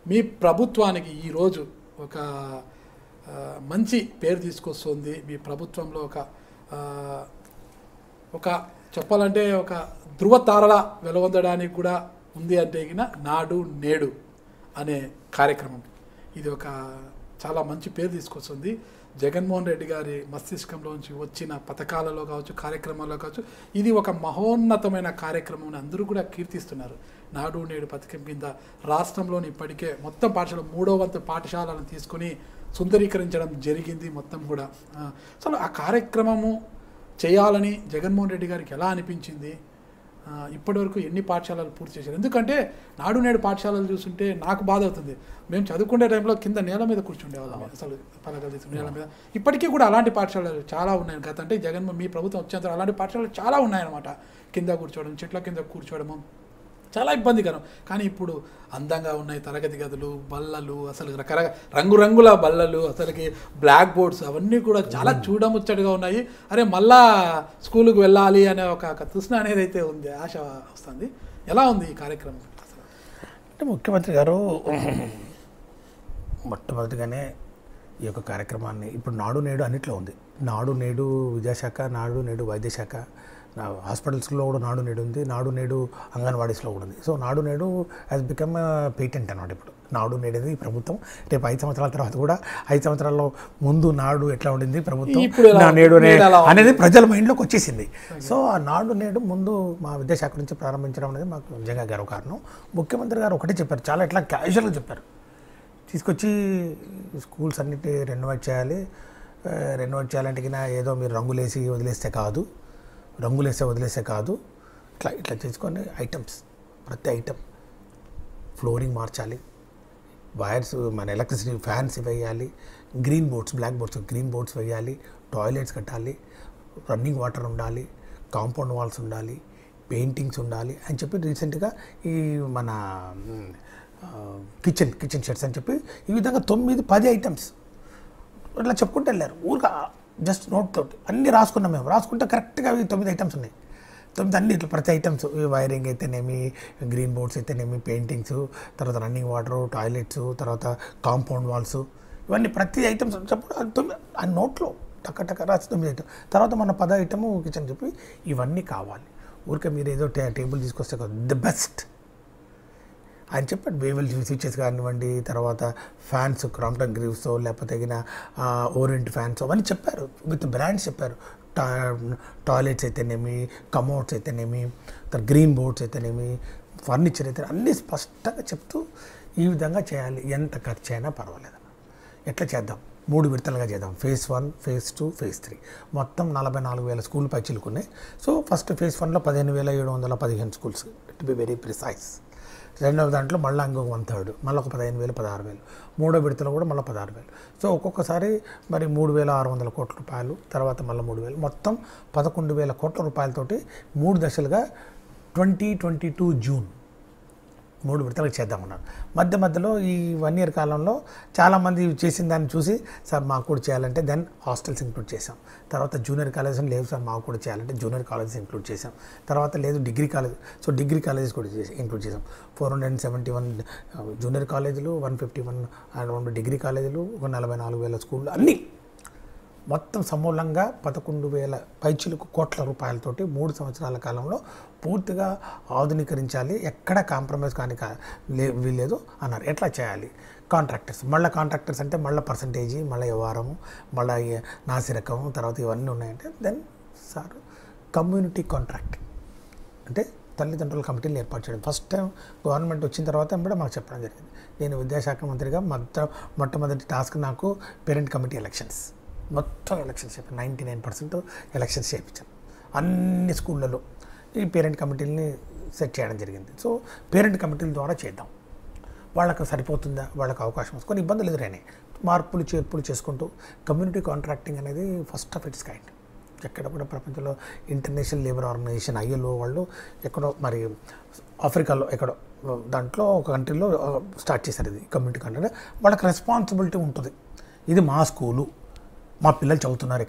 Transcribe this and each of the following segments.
మీ ప్రభుత్వానికి ఈరోజు ఒక ఆ, మంచి పేరు తీసుకొస్తుంది మీ ప్రభుత్వంలో ఒక ఆ, ఒక చెప్పాలంటే ఒక ధృవతారల వెలువొందడానికి కూడా ఉంది అంటే గిన నాడు నేడు అనే కార్యక్రమం ఇది ఒక చాలా మంచి పేరు తీసుకొస్తుంది జగన్మోహన్ రెడ్డి గారి మస్తిష్కంలోంచి వచ్చిన పథకాలలో కావచ్చు కార్యక్రమాల్లో కావచ్చు ఇది ఒక మహోన్నతమైన కార్యక్రమం అని అందరూ కూడా కీర్తిస్తున్నారు నాడు నేడు పథకం కింద రాష్ట్రంలోని ఇప్పటికే మొత్తం పాఠశాల మూడో వంతు పాఠశాలను తీసుకొని సుందరీకరించడం జరిగింది మొత్తం కూడా ఆ, అసలు ఆ కార్యక్రమము చేయాలని జగన్మోహన్ రెడ్డి గారికి ఎలా అనిపించింది ఆ, ఇప్పటివరకు ఎన్ని పాఠశాలలు పూర్తి చేశారు ఎందుకంటే నాడు నేడు పాఠశాలలు చూస్తుంటే నాకు బాధ అవుతుంది మేము చదువుకునే టైంలో కింద నేల మీద కూర్చుండేవాళ్ళం అసలు పలకలు తీసుకుని నేల మీద ఇప్పటికీ కూడా అలాంటి పాఠశాలలు చాలా ఉన్నాయి గత అంటే జగన్ మీ ప్రభుత్వం వచ్చేంత అలాంటి పాఠశాలలు చాలా ఉన్నాయన్నమాట కింద కూర్చోవడం చెట్ల కింద కూర్చోవడము చాలా ఇబ్బందికరం కానీ ఇప్పుడు అందంగా ఉన్నాయి తరగతి గదులు బల్లలు అసలు రకరకాల రంగురంగుల బల్లలు అసలుకి బ్లాక్ బోర్డ్స్ అవన్నీ కూడా చాలా చూడముచ్చటగా ఉన్నాయి అరే మళ్ళా స్కూల్కి వెళ్ళాలి అనే ఒక ఒక తృష్ణ అనేది అయితే ఉంది ఆశ వస్తుంది ఎలా ఉంది ఈ కార్యక్రమం అసలు అంటే ముఖ్యమంత్రి గారు మొట్టమొదటిగానే ఈ యొక్క కార్యక్రమాన్ని ఇప్పుడు నాడు నేడు అన్నిట్లో ఉంది నాడు నేడు విద్యాశాఖ నాడు నేడు వైద్యశాఖ నా హాస్పిటల్స్లో కూడా నాడు నేడు ఉంది నాడు నేడు అంగన్వాడీస్లో కూడా ఉంది సో నాడు నేడు యాజ్ బికమ్ పేటెంట్ అన్నమాట ఇప్పుడు నాడు నేడు అనేది ఈ ప్రభుత్వం రేపు ఐదు సంవత్సరాల తర్వాత కూడా ఐదు సంవత్సరాల్లో ముందు నాడు ఎట్లా ఉండింది ప్రభుత్వం ఇప్పుడు ఎలా నా ఉంది? నేడు అనే- నేడు ఎలా ఉంది? అనేది ప్రజల మైండ్లోకి వచ్చేసింది సో ఆ నాడు నేడు ముందు మా విద్యాశాఖ నుంచి ప్రారంభించడం అనేది మాకు నిజంగా గర్వకారణం ముఖ్యమంత్రి గారు ఒకటే చెప్పారు చాలా ఇట్లా క్యాజువల్గా చెప్పారు తీసుకొచ్చి స్కూల్స్ అన్నిటి రెనోవేట్ చేయాలి ఆ, రెనోవేట్ చేయాలంటే కినా ఏదో మీరు రంగులేసి వదిలేస్తే కాదు రంగులేస్తే వదిలేస్తే కాదు ఇట్లా ఇట్లా చేసుకొని ఐటమ్స్ ప్రతి ఐటమ్ ఫ్లోరింగ్ మార్చాలి వైర్స్ మన ఎలక్ట్రిసిటీ ఫ్యాన్స్ వేయాలి green boards black boards green boards వేయాలి టాయిలెట్స్ కట్టాలి రన్నింగ్ వాటర్ ఉండాలి కాంపౌండ్ వాల్స్ ఉండాలి పెయింటింగ్స్ ఉండాలి అని చెప్పి రీసెంట్గా ఈ మన కిచెన్ కిచెన్ షెడ్స్ అని చెప్పి ఈ విధంగా తొమ్మిది పది ఐటమ్స్ ఇట్లా చెప్పుకుంటూ వెళ్ళారు ఊరిగా జస్ట్ నోట్ తోటి అన్నీ రాసుకున్నాం మేము రాసుకుంటే కరెక్ట్గా అవి తొమ్మిది ఐటమ్స్ ఉన్నాయి తొమ్మిది అన్ని ఇట్లా ప్రతి ఐటమ్స్ వైరింగ్ అయితేనేమి గ్రీన్ బోర్డ్స్ అయితేనేమి పెయింటింగ్స్ తర్వాత రన్నింగ్ వాటర్ టాయిలెట్స్ తర్వాత కాంపౌండ్ వాల్స్ ఇవన్నీ ప్రతి ఐటమ్స్ చెప్పు అది తొమ్మిది ఆ నోట్లో టక్క టక్క రాసి తొమ్మిది ఐటమ్ తర్వాత మన పద ఐటమ్ కిచెన్ చెప్పి ఇవన్నీ కావాలి ఊరికే మీరు ఏదో టే టేబుల్ తీసుకొస్తే ద బెస్ట్ ఆయన చెప్పాడు వేవెల్ స్విచెస్ కానివ్వండి తర్వాత ఫ్యాన్స్ క్రాంప్టన్ గ్రీవ్స్ లేకపోతే తగిన ఓరియంట్ ఫ్యాన్స్ అవన్నీ చెప్పారు విత్ బ్రాండ్స్ చెప్పారు టా టాయిలెట్స్ అయితేనేమి కమోడ్స్ అయితేనేమి తర్వాత గ్రీన్ బోర్డ్స్ అయితేనేమి ఫర్నిచర్ అయితే అన్నీ స్పష్టంగా చెప్తూ ఈ విధంగా చేయాలి ఎంత ఖర్చు అయినా పర్వాలేదు ఎట్లా చేద్దాం మూడు విడతలుగా చేద్దాం phase one phase two phase three మొత్తం నలభై నాలుగు వేల స్కూల్ పైచిలుకున్నాయి సో ఫస్ట్ ఫేజ్ వన్లో పదిహేను వేల ఏడు వందల పదిహేను schools to be very precise రెండవ దాంట్లో మళ్ళీ ఇంకొక వన్ థర్డ్ మళ్ళీ ఒక పదిహేను వేలు పదహారు వేలు మూడో విడతలో కూడా మళ్ళీ పదహారు వేలు సో ఒక్కొక్కసారి మరి మూడు వేల ఆరు వందల కోట్ల రూపాయలు తర్వాత మళ్ళీ మూడు వేలు మొత్తం పదకొండు వేల కోట్ల రూపాయలతోటి మూడు దశలుగా ట్వంటీ ట్వంటీ టూ జూన్ మూడు విడతలకు చేద్దామన్నారు మధ్య మధ్యలో ఈ వన్ ఇయర్ కాలంలో చాలామంది చేసిన దాన్ని చూసి సార్ మాకు కూడా చేయాలంటే దెన్ హాస్టల్స్ ఇంక్లూడ్ చేసాం తర్వాత జూనియర్ కాలేజెస్ లేవు సార్ మాకు కూడా చేయాలంటే జూనియర్ కాలేజెస్ ఇంక్లూడ్ చేసాం తర్వాత లేదు degree college so degree colleges కూడా చేసి ఇంక్లూడ్ చేసాం four hundred and seventy one junior కాలేజీలు one fifty one and one degree కాలేజీలు ఒక నలభై నాలుగు వేల స్కూళ్ళు అన్నీ మొత్తం సమూలంగా పదకొండు వేల పైచిలకు కోట్ల రూపాయలతోటి మూడు సంవత్సరాల కాలంలో పూర్తిగా ఆధునీకరించాలి ఎక్కడ కాంప్రమైజ్ కానీ కా లే వీలేదు అన్నారు ఎట్లా చేయాలి కాంట్రాక్టర్స్ మళ్ళీ కాంట్రాక్టర్స్ అంటే మళ్ళీ పర్సంటేజీ మళ్ళీ వ్యవహారము మళ్ళీ నాసిరకము తర్వాత ఇవన్నీ ఉన్నాయంటే దెన్ సార్ కమ్యూనిటీ కాంట్రాక్ట్ అంటే తల్లిదండ్రుల కమిటీలు ఏర్పాటు చేయడం ఫస్ట్ టైం గవర్నమెంట్ వచ్చిన తర్వాత కూడా మాకు చెప్పడం జరిగింది నేను విద్యాశాఖ మంత్రిగా మొట్ట మొట్టమొదటి టాస్క్ నాకు పేరెంట్ కమిటీ ఎలక్షన్స్ మొత్తం ఎలక్షన్స్ చెప్పాను నైంటీ నైన్ పర్సెంట్ ఎలక్షన్స్ చేయించాను అన్ని స్కూళ్ళలో ఈ పేరెంట్ కమిటీలని సెట్ చేయడం జరిగింది సో పేరెంట్ కమిటీల ద్వారా చేద్దాం వాళ్ళకి సరిపోతుందా వాళ్ళకి అవకాశం వస్తుంది కొన్ని ఇబ్బందులు ఎదురైనాయి మార్పులు చేర్పులు చేసుకుంటూ కమ్యూనిటీ కాంట్రాక్టింగ్ అనేది ఫస్ట్ ఆఫ్ ఇట్స్ కైండ్ ఎక్కడ కూడా ప్రపంచంలో ఇంటర్నేషనల్ లేబర్ ఆర్గనైజేషన్ ఐఎల్ఓ వాళ్ళు ఎక్కడో మరి ఆఫ్రికాలో ఎక్కడో దాంట్లో ఒక కంట్రీలో స్టార్ట్ చేశారు ఇది కమ్యూనిటీ కాంట్రాక్ట్ వాళ్ళకి రెస్పాన్సిబిలిటీ ఉంటుంది ఇది మా స్కూలు మా పిల్లలు చదువుతున్నారు ఇక్కడ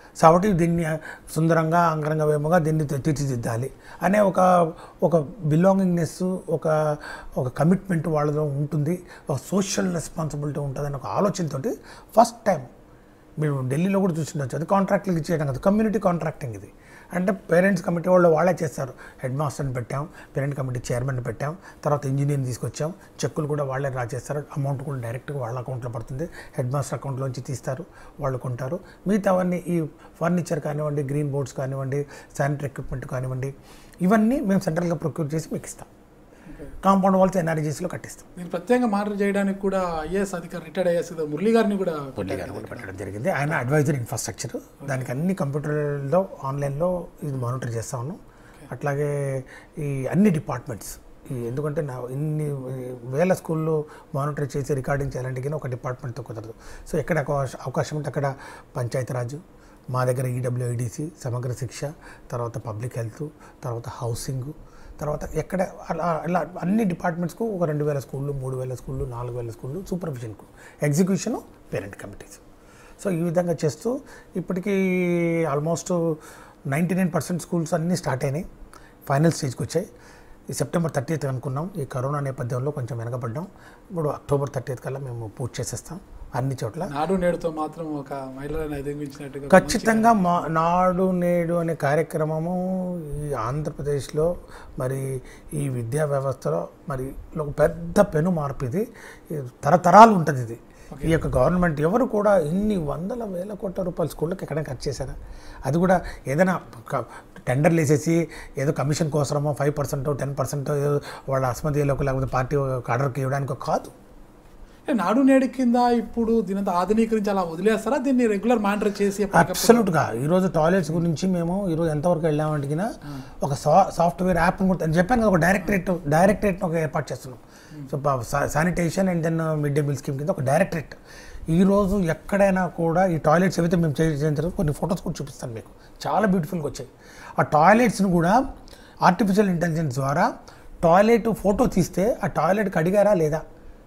సో కాబట్టి దీన్ని సుందరంగా అంగరంగ వేమగా దీన్ని తీ- తీర్చిదిద్దాలి అనే ఒక ఒక బిలాంగింగ్నెస్ ఒక ఒక కమిట్మెంట్ వాళ్ళలో ఉంటుంది ఒక సోషల్ రెస్పాన్సిబిలిటీ ఉంటుందని ఒక ఆలోచనతోటి ఫస్ట్ టైం మీరు ఢిల్లీలో కూడా చూసిండొచ్చు అది కాంట్రాక్ట్లకి చేయడం కాదు కమ్యూనిటీ కాంట్రాక్టింగ్ ఇది అంటే పేరెంట్స్ కమిటీ వాళ్ళు వాళ్ళే చేస్తారు హెడ్ మాస్టర్ని పెట్టాం పేరెంట్ కమిటీ చైర్మన్ పెట్టాం తర్వాత ఇంజనీర్ని తీసుకొచ్చాం చెక్కులు కూడా వాళ్ళే డ్రా చేస్తారు అమౌంట్ కూడా డైరెక్ట్గా వాళ్ళ అకౌంట్లో పడుతుంది హెడ్ మాస్టర్ అకౌంట్లోంచి తీస్తారు వాళ్ళు కొంటారు మిగతావన్నీ ఈ ఫర్నిచర్ కానివ్వండి గ్రీన్ బోర్డ్స్ కానివ్వండి శానిటరీ ఎక్విప్మెంట్ కానివ్వండి ఇవన్నీ మేము సెంట్రల్గా ప్రొక్యూర్ చేసి మీకు ఇస్తాం కాంపౌండ్ వాల్స్ ఎన్ఆర్జీసీలో కట్టిస్తాం నేను ప్రత్యేకంగా మానిటర్ చేయడానికి కూడా ఐఏఎస్ అధికారి రిటైర్డ్ ఐఏఎస్ కదా మురళి గారిని కూడా గారు కూడా పెట్టడం జరిగింది ఆయన అడ్వైజర్ ఇన్ఫ్రాస్ట్రక్చర్ దానికి అన్ని కంప్యూటర్లో ఆన్లైన్లో ఇది మానిటర్ చేస్తా ఉన్నాం అట్లాగే ఈ అన్ని డిపార్ట్మెంట్స్ ఈ ఎందుకంటే నా ఇన్ని వేల స్కూల్లో మానిటర్ చేసి రికార్డింగ్ చేయాలంటే కానీ ఒక డిపార్ట్మెంట్తో కుదరదు సో ఎక్కడ అవకాశ- అవకాశం ఉంటే అక్కడ పంచాయతీరాజు మా దగ్గర ఈడబ్ల్యూఐడిసి సమగ్ర శిక్ష తర్వాత పబ్లిక్ హెల్త్ తర్వాత హౌసింగ్ తర్వాత ఎక్కడ అలా అలా అన్ని డిపార్ట్మెంట్స్కు ఒక రెండు వేల స్కూళ్ళు మూడు వేల స్కూళ్ళు నాలుగు వేల స్కూళ్ళు సూపర్విజన్కు ఎగ్జిక్యూషను పేరెంట్ కమిటీస్ సో ఈ విధంగా చేస్తూ ఇప్పటికీ almost ninety nine percent schools అన్నీ స్టార్ట్ అయినాయి ఫైనల్ స్టేజ్కి వచ్చాయి ఈ సెప్టెంబర్ థర్టీత్ అనుకున్నాం ఈ కరోనా నేపథ్యంలో కొంచెం వెనకబడ్డాం ఇప్పుడు అక్టోబర్ థర్టీత్ కల్లా మేము పూర్తి చేసేస్తాం అన్ని చోట్ల నాడు నేడుతో మాత్రం ఒక మహిళలను అధిగమించినట్టుగా ఖచ్చితంగా మా నాడు నేడు అనే కార్యక్రమము ఈ ఆంధ్రప్రదేశ్లో మరి ఈ విద్యా వ్యవస్థలో మరి ఒక పెద్ద పెను మార్పు ఇది ఇది తరతరాలు ఉంటుంది ఇది ఈ యొక్క గవర్నమెంట్ ఎవరు కూడా ఇన్ని వందల వేల కోట్ల రూపాయల స్కూళ్ళకి ఎక్కడైనా ఖర్చు చేశారా అది కూడా ఏదైనా క- టెండర్లు వేసేసి ఏదో కమిషన్ కోసమో ఫైవ్ పర్సెంట్ టెన్ పర్సెంట్ వాళ్ళ అసమతిలోకి లేకపోతే పార్టీ ఆర్డర్కి ఇవ్వడానికో కాదు అంటే నాడు నేడు కింద ఇప్పుడు దీనంతా ఆధునీకరించి అలా వదిలేస్తారా దీన్ని రెగ్యులర్ మానిటర్ చేసి ఎప్పటికప్పుడు అబ్సల్యూట్గా ఈరోజు టాయిలెట్స్ గురించి మేము ఈరోజు ఎంతవరకు వెళ్ళామంటే ఒక సా సాఫ్ట్వేర్ యాప్ కూడా నేను చెప్పాను కదా ఒక డైరెక్టరేట్ డైరెక్టరేట్ ఒక ఏర్పాటు చేస్తున్నాం so sanitation and then mid day meal scheme కింద ఒక డైరెక్టరేట్ ఈరోజు ఎక్కడైనా కూడా ఈ టాయిలెట్స్ ఏవైతే మేము చేసిన తర్వాత కొన్ని ఫొటోస్ కూడా చూపిస్తాను మీకు చాలా బ్యూటిఫుల్గా వచ్చాయి ఆ టాయిలెట్స్ని కూడా ఆర్టిఫిషియల్ ఇంటెలిజెన్స్ ద్వారా టాయిలెట్ ఫోటో తీస్తే ఆ టాయిలెట్ కడిగారా లేదా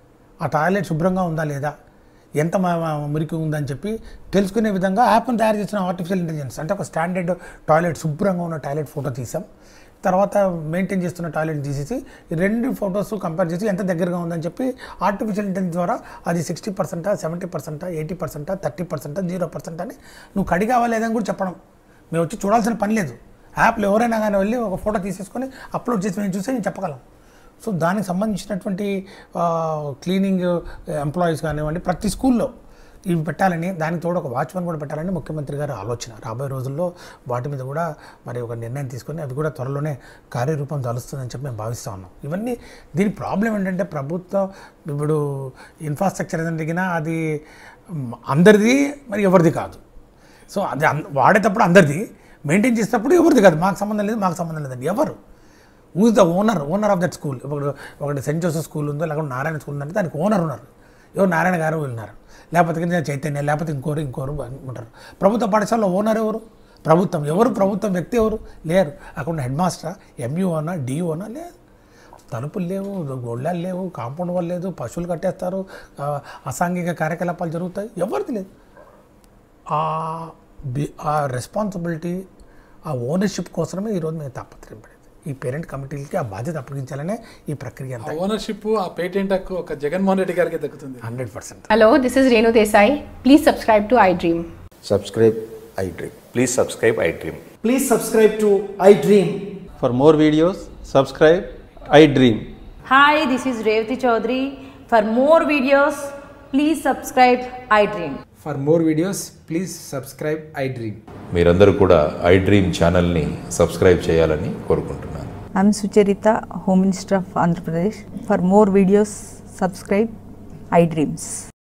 ఆ టాయిలెట్ శుభ్రంగా ఉందా లేదా ఎంత మ- మ- మురికి ఉందని చెప్పి తెలుసుకునే విధంగా యాప్ను తయారు చేసిన ఆర్టిఫిషియల్ ఇంటెలిజెన్స్ అంటే ఒక స్టాండర్డ్ టాయిలెట్ శుభ్రంగా ఉన్న టాయిలెట్ ఫోటో తీసాం తర్వాత మెయింటైన్ చేస్తున్న టాయిలెట్ తీసేసి ఈ రెండు ఫొటోస్ కంపేర్ చేసి ఎంత దగ్గరగా ఉందని చెప్పి ఆర్టిఫిషియల్ ఇంటెలిజెన్స్ ద్వారా అది సిక్స్టీ పర్సెంటా సెవెంటీ పర్సెంటా ఎయిటీ పర్సెంటా థర్టీ పర్సెంటా జీరో పర్సెంట్ అని నువ్వు కడిగావా లేదని కూడా చెప్పడం మేము వచ్చి చూడాల్సిన పని లేదు యాప్లో ఎవరైనా కానీ వెళ్ళి ఒక ఫోటో తీసేసుకొని అప్లోడ్ చేసి మేము చూస్తే నేను చెప్పగలం సో దానికి సంబంధించినటువంటి క్లీనింగ్ ఎంప్లాయీస్ కానివ్వండి ప్రతి స్కూల్లో ఇవి పెట్టాలని దానికి తోడు ఒక వాచ్మెన్ కూడా పెట్టాలని ముఖ్యమంత్రి గారి ఆలోచన రాబోయే రోజుల్లో వాటి మీద కూడా మరి ఒక నిర్ణయం తీసుకొని అవి కూడా త్వరలోనే కార్యరూపం దాలుస్తుందని చెప్పి మేము భావిస్తూ ఉన్నాం ఇవన్నీ దీని ప్రాబ్లం ఏంటంటే ప్రభుత్వం ఇప్పుడు ఇన్ఫ్రాస్ట్రక్చర్ ఏదైనా దిగినా అది మ్, అందరిది మరి ఎవరిది కాదు సో అది అన్- వాడేటప్పుడు అందరిది మెయింటైన్ చేసేటప్పుడు ఎవరిది కాదు మాకు సంబంధం లేదు మాకు సంబంధం లేదండి ఎవరు who is the owner owner of that school ఒకటి ఒకటి సెయింట్ జోసెఫ్ స్కూల్ ఉందో లేకపోతే నారాయణ స్కూల్ ఉందంటే దానికి ఓనర్ ఉన్నారు ఎవరు నారాయణ గారు ఉన్నారు లేకపోతే కింద చైతన్య లేకపోతే ఇంకోరు ఇంకోరు అని ఉంటారు ప్రభుత్వ పాఠశాలలో ఓనర్ ఎవరు ప్రభుత్వం ఎవరు ప్రభుత్వం వ్యక్తి ఎవరు లేరు అక్కడ ఉన్న హెడ్ మాస్టర్ ఎంయూఓనా డిఓనా లేదు తలుపులు లేవు గొళ్ళాలు లేవు కాంపౌండ్ వాళ్ళు లేదు పశువులు కట్టేస్తారు ఆ, అసాంఘిక కార్యకలాపాలు జరుగుతాయి ఎవరిది లేదు ఆ బి ఆ రెస్పాన్సిబిలిటీ ఆ ఓనర్షిప్ కోసమే ఈరోజు మేము తాపత్రయపడేది ఈ పేరెంట్ కమిటీలకి ఆ బాధ్యత అప్పగించాలనే ఈ ప్రక్రియ ఆ అంతా ఓనర్షిప్ ఆ పేటెంట్ హక్కు ఒక జగన్మోహన్ రెడ్డి గారికి దక్కుతుంది hundred percent Hello, this is Renu Desai. Please subscribe to iDream. subscribe iDream. Please subscribe iDream. Please subscribe to iDream. For more videos, subscribe I Dream. Hi, this is Revati Chaudhary. For more videos, please subscribe iDream. For more videos, please subscribe iDream. మీరందరూ కూడా iDream ఛానల్ని subscribe చేయాలని కోరుకుంటున్నాను I'm Sucharita, Home Minister of Andhra Pradesh. For more videos, subscribe iDreams.